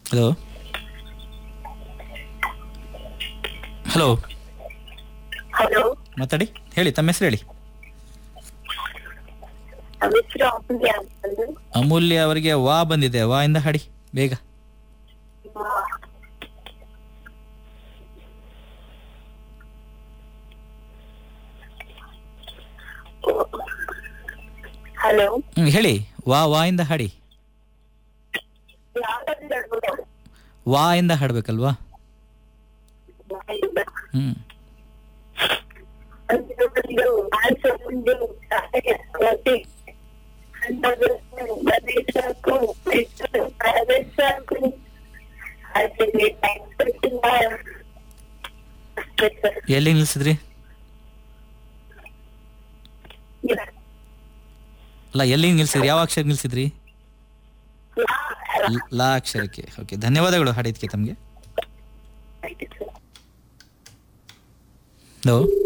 Hello hello hello ಮಾತಾಡಿ ಹೇಳಿ ತಮ್ಮ ಹೆಸರು ಹೇಳಿ ನಮ್ಮ ಹೆಸರು ಅಮೂಲ್ಯ ಅಂತಂದು ಅಮೂಲ್ಯ ಅವರಿಗೆ ವಾ ಬಂದಿದೆ ವಾ ಇಂದ ಹಾಡಿ ಬೇಗ ಹಲೋ ಹ್ಮ್ ಹೇಳಿ ವಾ ವಾ ಇಂದ ಹಾಡಿ ಯಾವ್ದಾದ್ರು ಹೇಳ್ಬೋದಾ? ವಾ ಇಂದ ಹಾಡ್ಬೇಕಲ್ವಾ ಹ್ಮ್ ಒಂದು ಒಂದು ಆನ್ಸರ್ ಒಂದು ಸಾರಿಗೆ ಮತ್ತೆ ಅಂಥದ್ದು ಬರೀ ಸಾಕು, ಎಷ್ಟು ಬರೀ ಸಾಕು. ಅದಕ್ಕೆ time ಕೊಟ್ಟಿಲ್ಲ. ಅಷ್ಟೇ ಸರ್. ಎಲ್ಲಿ ನಿಲ್ಸಿದ್ರಿ ಇಲ್ಲ. ಅಲ್ಲ ಎಲ್ಲಿ ನಿಲ್ಸಿದ್ರಿ ಯಾವ ಅಕ್ಷರ ನಿಲ್ಸಿದ್ರಿ ಯಾ- ಲ- ಲಾ ಅಕ್ಷರಕ್ಕೆ ಓಕೆ ಧನ್ಯವಾದಗಳು ಹಾಡಿದ್ಕೆ ತಮಗೆ ಆಯ್ತು ಸರ್. ಹಲೋ